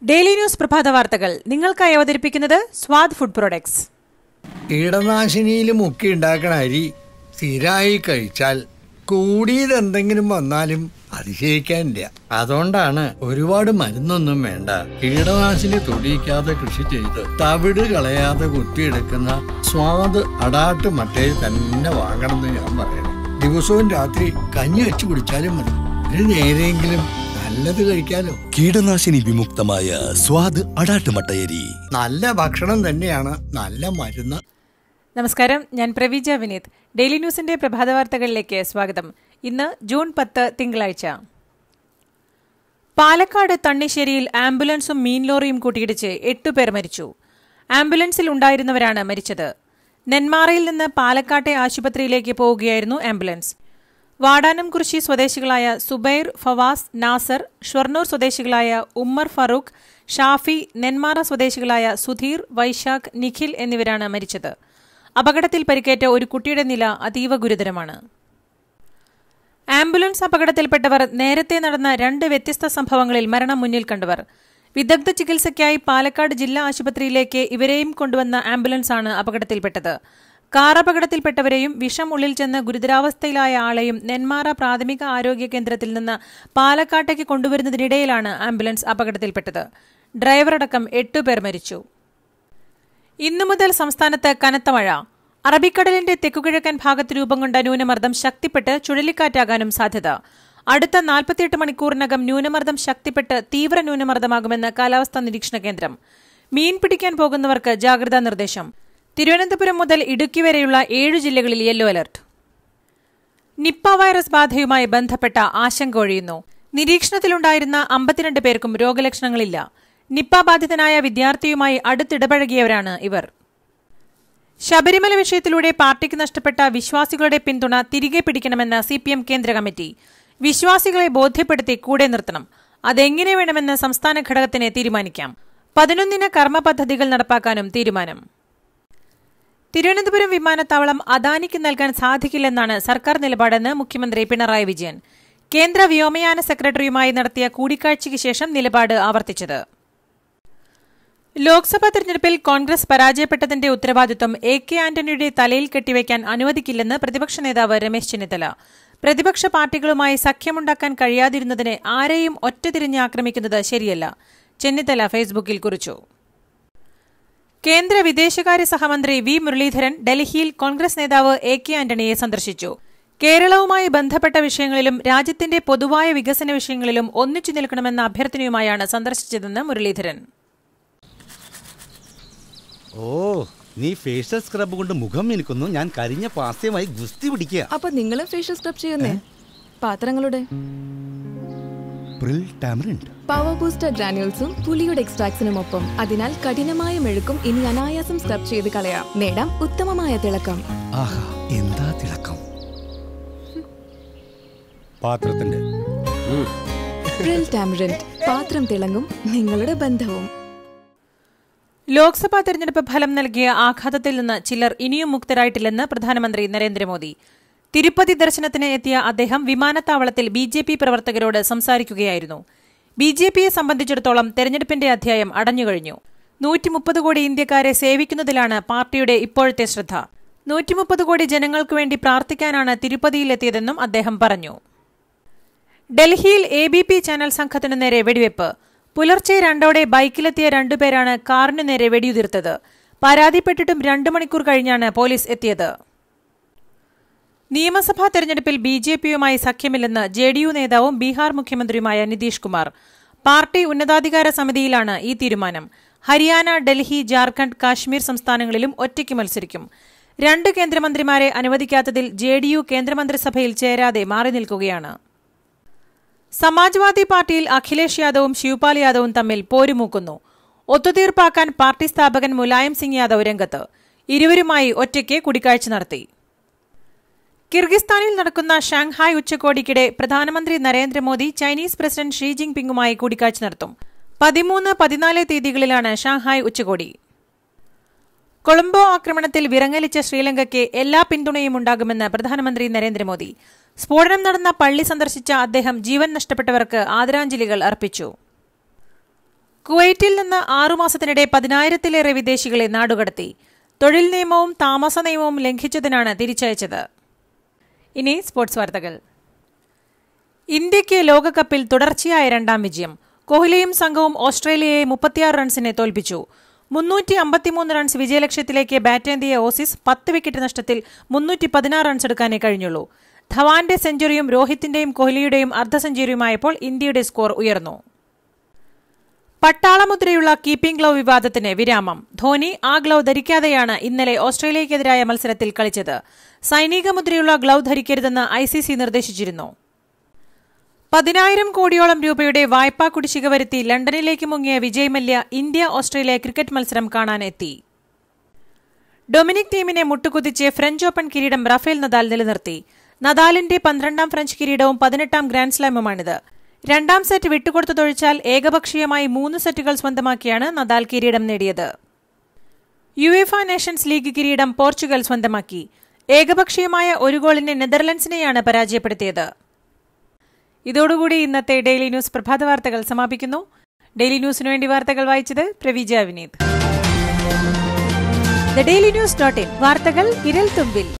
daily news പ്രഭാത വാർത്തകൾ നിങ്ങൾക്കായി അവതരിപ്പിക്കുന്നത് സ്വാദ് ഫുഡ് പ്രൊഡക്ട്സ് കീടനാശിനിയിൽ മുക്കി ഉണ്ടാക്കണ അരി സ്ഥിരമായി കഴിച്ചാൽ കൂടിയത് എന്തെങ്കിലും വന്നാലും അതിശയിക്കാനില്ല അതുകൊണ്ടാണ് ഒരുപാട് മരുന്നൊന്നും വേണ്ട കീടനാശിനി തൊടിയിക്കാതെ കൃഷി ചെയ്ത് തവിട് കളയാതെ കുത്തിയെടുക്കുന്ന സ്വാദ് അടാട്ട് മട്ടയിൽ തന്നെ വാങ്ങണമെന്ന് ഞാൻ പറയണം ദിവസവും രാത്രി കഞ്ഞി വെച്ച് കുടിച്ചാലും മതി ഒരു നേരെയെങ്കിലും നല്ലത് കഴിക്കാലോ കീടനാശിനി വിമുക്തമായ സ്വാദ് അടാട്ടുമട്ടയരി നല്ല ഭക്ഷണം തന്നെയാണ് നല്ല മരുന്ന് നമസ്കാരം ഞാൻ പ്രവീജ വിനീത് ഡെയിലി ന്യൂസിന്റെ പ്രഭാത വാർത്തകളിലേക്ക് സ്വാഗതം ഇന്ന് ജൂൺ പത്ത് തിങ്കളാഴ്ച പാലക്കാട് തണ്ണിശ്ശേരിയിൽ ആംബുലൻസും മീൻ ലോറിയും കൂട്ടിയിടിച്ച് എട്ടുപേർ മരിച്ചു ആംബുലൻസിൽ ഉണ്ടായിരുന്നവരാണ് മരിച്ചത് നെന്മാറയിൽ നിന്ന് പാലക്കാട്ടെ ആശുപത്രിയിലേക്ക് പോവുകയായിരുന്നു ആംബുലൻസ് വാടാനംകുറിശി സ്വദേശികളായ സുബൈർ ഫവാസ് നാസർ ഷൊർണൂർ സ്വദേശികളായ ഉമ്മർ ഫറൂഖ് ഷാഫി നെന്മാറ സ്വദേശികളായ സുധീർ വൈശാഖ് നിഖിൽ എന്നിവരാണ് മരിച്ചത് അപകടത്തിൽ പരിക്കേറ്റ ഒരു കുട്ടിയുടെ നില അതീവ ഗുരുതരമാണ് ആംബുലൻസ് അപകടത്തിൽപ്പെട്ടവർ നേരത്തെ നടന്ന രണ്ട് വ്യത്യസ്ത സംഭവങ്ങളിൽ മരണം മുന്നിൽ കണ്ടവർ വിദഗ്ധ ചികിത്സയ്ക്കായി പാലക്കാട് ജില്ലാ ആശുപത്രിയിലേക്ക് ഇവരെയും കൊണ്ടുവന്ന ആംബുലൻസാണ് അപകടത്തിൽപ്പെട്ടത് കാർ അപകടത്തിൽപ്പെട്ടവരെയും വിഷം ഉള്ളിൽ ചെന്ന് ഗുരുതരാവസ്ഥയിലായ ആളെയും നെന്മാറ പ്രാഥമിക ആരോഗ്യ കേന്ദ്രത്തിൽ നിന്ന് പാലക്കാട്ടേക്ക് കൊണ്ടുവരുന്നതിനിടയിലാണ് ആംബുലൻസ് അപകടത്തിൽപ്പെട്ടത് ഡ്രൈവറടക്കം എട്ടുപേർ മരിച്ചു ഇന്നു മുതൽ സംസ്ഥാനത്ത് കനത്ത മഴ അറബിക്കടലിന്റെ തെക്കുകിഴക്കൻ ഭാഗത്ത് രൂപം കൊണ്ട ന്യൂനമർദ്ദം ശക്തിപ്പെട്ട് ചുഴലിക്കാറ്റാകാനും സാധ്യത അടുത്ത നാൽപ്പത്തിയെട്ട് മണിക്കൂറിനകം ന്യൂനമർദ്ദം ശക്തിപ്പെട്ട് തീവ്ര ന്യൂനമർദ്ദമാകുമെന്ന് കാലാവസ്ഥാ നിരീക്ഷണ കേന്ദ്രം മീൻ പിടിക്കാൻ പോകുന്നവർക്ക് ജാഗ്രതാ നിർദ്ദേശം തിരുവനന്തപുരം മുതൽ ഇടുക്കി വരെയുള്ള ഏഴ് ജില്ലകളിൽ യെല്ലോ അലർട്ട് നിപ്പ വൈറസ് ബാധയുമായി ബന്ധപ്പെട്ട ആശങ്ക ഒഴിയുന്നു നിരീക്ഷണത്തിലുണ്ടായിരുന്ന അമ്പത്തിരണ്ട് പേർക്കും രോഗലക്ഷണങ്ങളില്ല നിപ്പ ബാധിതനായ വിദ്യാർത്ഥിയുമായി അടുത്തിടപഴകിയവരാണ് ഇവർ ശബരിമല വിഷയത്തിലൂടെ പാർട്ടിക്ക് നഷ്ടപ്പെട്ട വിശ്വാസികളുടെ പിന്തുണ തിരികെ പിടിക്കണമെന്ന് സി പി എം കേന്ദ്ര കമ്മിറ്റി വിശ്വാസികളെ ബോധ്യപ്പെടുത്തി കൂടെ നിർത്തണം അതെങ്ങനെ വേണമെന്ന് സംസ്ഥാന ഘടകത്തിനെ തീരുമാനിക്കാം പതിനൊന്നിന് കർമ്മ പദ്ധതികൾ നടപ്പാക്കാനും തീരുമാനം തിരുവനന്തപുരം വിമാനത്താവളം അദാനിക്ക് നൽകാൻ സാധിക്കില്ലെന്നാണ് സർക്കാർ നിലപാടെന്ന് മുഖ്യമന്ത്രി പിണറായി വിജയൻ കേന്ദ്ര വ്യോമയാന സെക്രട്ടറിയുമായി നടത്തിയ കൂടിക്കാഴ്ചയ്ക്ക് ശേഷം നിലപാട് ആവർത്തിച്ചത് ലോക്സഭാ തെരഞ്ഞെടുപ്പിൽ കോൺഗ്രസ് പരാജയപ്പെട്ടതിന്റെ ഉത്തരവാദിത്വം എ കെ ആന്റണിയുടെ തലയിൽ കെട്ടിവയ്ക്കാൻ അനുവദിക്കില്ലെന്ന് പ്രതിപക്ഷ നേതാവ് രമേശ് ചെന്നിത്തല പ്രതിപക്ഷ പാർട്ടികളുമായി സഖ്യമുണ്ടാക്കാൻ കഴിയാതിരുന്നതിന് ആരെയും ഒറ്റതിരിഞ്ഞ് ആക്രമിക്കുന്നത് ശരിയല്ല ചെന്നിത്തല ഫേസ്ബുക്കിൽ കുറിച്ചു കേന്ദ്ര വിദേശകാര്യ സഹമന്ത്രി വി മുരളീധരൻ ഡൽഹിയിൽ കോൺഗ്രസ് നേതാവ് എ കെ ആന്റണിയെ സന്ദർശിച്ചു കേരളവുമായി ബന്ധപ്പെട്ട വിഷയങ്ങളിലും രാജ്യത്തിന്റെ പൊതുവായ വികസന വിഷയങ്ങളിലും ഒന്നിച്ചു നിൽക്കണമെന്ന അഭ്യർത്ഥനയുമായാണ് സന്ദർശിച്ചതെന്ന് മുരളീധരൻ ഓ നീ ഫേഷ്യൽ സ്ക്രബ് കൊണ്ട് മുഖം മിനുക്കുന്നു ഞാൻ കരിഞ്ഞ പാസ്യമായി ഗുസ്തി പിടിക്കുക അപ്പൊ നിങ്ങളും ഫേഷ്യൽ സ്ക്രബ് ചെയ്യുന്നേ പാത്രങ്ങളുടെ പ്രിൽ ടാമറിൻഡ് പവർ ബൂസ്റ്റർ ഗ്രാനുവൽസും പുളിയുടെ എക്സ്ട്രാക്സിനും ഒപ്പം അതിനാൽ കഠിനമായ മെഴുക്കും ഇനി അനായാസം സ്ക്രബ് ചെയ്ത് കളയാം നേടാം ഉത്തമമായ തിളക്കം ആഹാ എന്താ തിളക്കം പാത്രത്തിന്റെ പ്രിൽ ടാമറിൻഡ് പാത്രം തിളങ്ങും നിങ്ങളുടെ ബന്ധവും ലോക്സഭാ തെരഞ്ഞെടുപ്പ് ഫലം നൽകിയ ആഘാതത്തിൽ നിന്ന് ചിലർ ഇനിയും മുക്തരായിട്ടില്ലെന്ന് പ്രധാനമന്ത്രി നരേന്ദ്രമോദി തിരുപ്പതി ദർശനത്തിന് എത്തിയ അദ്ദേഹം വിമാനത്താവളത്തിൽ ബി ജെ പി പ്രവർത്തകരോട് സംസാരിക്കുകയായിരുന്നു ബി ജെ പിയെ സംബന്ധിച്ചിടത്തോളം തെരഞ്ഞെടുപ്പിന്റെ അധ്യായം അടഞ്ഞുകഴിഞ്ഞു നൂറ്റിമുപ്പത് കോടി ഇന്ത്യക്കാരെ സേവിക്കുന്നതിലാണ് പാർട്ടിയുടെ ഇപ്പോഴത്തെ ശ്രദ്ധ നൂറ്റിമുപ്പത് കോടി ജനങ്ങൾക്കു വേണ്ടി പ്രാർത്ഥിക്കാനാണ് തിരുപ്പതിയിലെത്തിയതെന്നും അദ്ദേഹം പറഞ്ഞു ഡൽഹിയിൽ എ ബി പി ചാനൽ സംഘത്തിനു നേരെ വെടിവെപ്പ് പുലർച്ചെ രണ്ടോടെ ബൈക്കിലെത്തിയ രണ്ടുപേരാണ് കാറിനു നേരെ വെടിയുതിർത്തത് പരാതിപ്പെട്ടിട്ടും രണ്ടു മണിക്കൂർ കഴിഞ്ഞാണ് പോലീസ് എത്തിയത് നിയമസഭാ തെരഞ്ഞെടുപ്പിൽ ബി ജെ പിയുമായി സഖ്യമില്ലെന്ന് ജെ ഡി യു നേതാവും ബീഹാർ മുഖ്യമന്ത്രിയുമായ നിതീഷ് കുമാർ പാർട്ടി ഉന്നതാധികാര സമിതിയിലാണ് ഈ തീരുമാനം ഹരിയാന ഡൽഹി ജാർഖണ്ഡ് കാശ്മീർ സംസ്ഥാനങ്ങളിലും ഒറ്റയ്ക്ക് മത്സരിക്കും രണ്ട് കേന്ദ്രമന്ത്രിമാരെ അനുവദിക്കാത്തതിൽ ജെ ഡി യു കേന്ദ്രമന്ത്രിസഭയിൽ ചേരാതെ മാറി നിൽക്കുകയാണ് സമാജ്വാദി പാർട്ടിയിൽ അഖിലേഷ് യാദവും ശിവപാൽ യാദവും തമ്മിൽ പോരുമൂക്കുന്നു ഒത്തുതീർപ്പാക്കാൻ പാർട്ടി സ്ഥാപകൻ മുലായം സിംഗ് യാദവ് രംഗത്ത് ഇരുവരുമായി ഒറ്റയ്ക്ക് കൂടിക്കാഴ്ച നടത്തി കിർഗിസ്ഥാനിൽ നടക്കുന്ന ഷാങ്ഹായ് ഉച്ചകോടിക്കിടെ പ്രധാനമന്ത്രി നരേന്ദ്രമോദി ചൈനീസ് പ്രസിഡന്റ് ഷീ ജിങ് പിങ്ങുമായി കൂടിക്കാഴ്ച നടത്തും പതിമൂന്ന് പതിനാല് തീയതികളിലാണ് ഷാങ്ഹായ് ഉച്ചകോടി കൊളംബോ ആക്രമണത്തിൽ വിറങ്ങലിച്ച ശ്രീലങ്കയ്ക്ക് എല്ലാ പിന്തുണയും ഉണ്ടാകുമെന്ന് പ്രധാനമന്ത്രി നരേന്ദ്രമോദി സ്ഫോടനം നടന്ന പള്ളി സന്ദർശിച്ച അദ്ദേഹം ജീവൻ നഷ്ടപ്പെട്ടവർക്ക് ആദരാഞ്ജലികൾ അർപ്പിച്ചു കുവൈറ്റിൽ നിന്ന് ആറുമാസത്തിനിടെ പതിനായിരത്തിലേറെ വിദേശികളെ നാടുകടത്തി തൊഴിൽ നിയമവും താമസ നിയമവും ലംഘിച്ചതിനാണ് തിരിച്ചയച്ചത് ഇനി സ്പോർട്സ് വാർത്തകൾ ഇന്ത്യയ്ക്ക് ലോകകപ്പിൽ തുടർച്ചയായ രണ്ടാം വിജയം കോഹ്ലിയും സംഘവും ഓസ്ട്രേലിയയെ മുപ്പത്തിയാറ് റൺസിനെ തോൽപ്പിച്ചു മുന്നൂറ്റി അമ്പത്തിമൂന്ന് റൺസ് വിജയലക്ഷ്യത്തിലേക്ക് ബാറ്റേന്തിയ ഓസീസ് പത്ത് വിക്കറ്റ് നഷ്ടത്തിൽ മുന്നൂറ്റി പതിനാറ് റൺസ് എടുക്കാനേ കഴിഞ്ഞുള്ളൂ ധവാന്റെ സെഞ്ചുറിയും രോഹിത്തിന്റെയും കോഹ്ലിയുടെയും അർദ്ധ സെഞ്ചുറിയുമായപ്പോൾ ഇന്ത്യയുടെ സ്കോർ ഉയർന്നു പട്ടാളമുദ്രയുള്ള കീപ്പിംഗ് ഗ്ലൗ വിവാദത്തിന് വിരാമം ധോനി ആ ഗ്ലൗ ധരിക്കാതെയാണ് ഇന്നലെ ഓസ്ട്രേലിയക്കെതിരായ മത്സരത്തിൽ കളിച്ചത് സൈനിക മുദ്രയുള്ള ഗ്ലൗ ധരിക്കരുതെന്ന് ഐ സി സി നിർദ്ദേശിച്ചിരുന്നു പതിനായിരം കോടിയോളം രൂപയുടെ വായ്പാ കുടിശ്ശിക വരുത്തി ലണ്ടനിലേക്ക് മുങ്ങിയ Vijay Mallya India Australia cricket മത്സരം കാണാനെത്തി ഡൊമിനിക് ടീമിനെ മുട്ടുകുതിച്ച് ഫ്രഞ്ച് ഓപ്പൺ കിരീടം റഫേൽ നദാൽ നിലനിർത്തി നദാലിന്റെ പന്ത്രണ്ടാം ഫ്രഞ്ച് കിരീടവും പതിനെട്ടാം ഗ്രാൻഡ് സ്ലാമുമാണിത് രണ്ടാം സെറ്റ് വിട്ടുകൊടുത്തതൊഴിച്ചാൽ ഏകപക്ഷീയമായി മൂന്ന് സെറ്റുകൾ സ്വന്തമാക്കിയാണ് നദാൽ കിരീടം നേടിയത് യുഎഫ നേഷൻസ് ലീഗ് കിരീടം പോർച്ചുഗൽ സ്വന്തമാക്കി ഏകപക്ഷീയമായ ഒരു ഗോളിന് നെതർലൻഡ്സിനെയാണ് പരാജയപ്പെടുത്തിയത് ഇതോടുകൂടി ഇന്നത്തെ ഡെയിലി ന്യൂസ് പ്രഭാത വാർത്തകൾ സമാപിക്കുന്നു ഡെയിലി ന്യൂസിനു വേണ്ടി വാർത്തകൾ വായിച്ചത് Praveeja Vineeth the daily news dot in വാർത്തകൾ വിരൽ തുമ്പിൽ